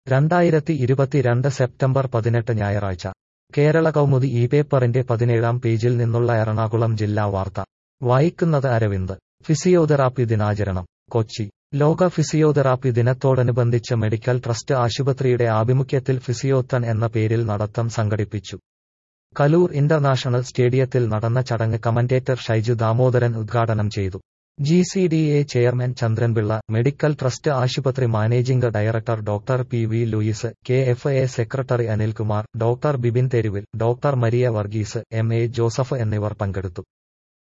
രണ്ടായിരത്തി ഇരുപത്തിരണ്ട് സെപ്റ്റംബർ പതിനെട്ട് ഞായറാഴ്ച കേരള കൗമുദി ഈ പേപ്പറിന്റെ പതിനേഴാം പേജിൽ നിന്നുള്ള എറണാകുളം ജില്ലാ വാർത്ത വായിക്കുന്നത് അരവിന്ദ് ഫിസിയോതെറാപ്പി ദിനാചരണം കൊച്ചി ലോക ഫിസിയോതെറാപ്പി ദിനത്തോടനുബന്ധിച്ച് മെഡിക്കൽ ട്രസ്റ്റ് ആശുപത്രിയുടെ ആഭിമുഖ്യത്തിൽ ഫിസിയോത്തൺ എന്ന പേരിൽ നടത്തം സംഘടിപ്പിച്ചു കലൂർ ഇന്റർനാഷണൽ സ്റ്റേഡിയത്തിൽ നടന്ന ചടങ്ങ് കമന്റേറ്റർ ഷൈജു ദാമോദരൻ ഉദ്ഘാടനം ചെയ്തു G C D A chairman Chandranpillai medical trust ആശുപത്രി managing director doctor P V Louis K F A secretary Anilkumar doctor Bibin Theruvil doctor Maria Varghese M A Joseph എന്നിവർ പങ്കെടുത്തു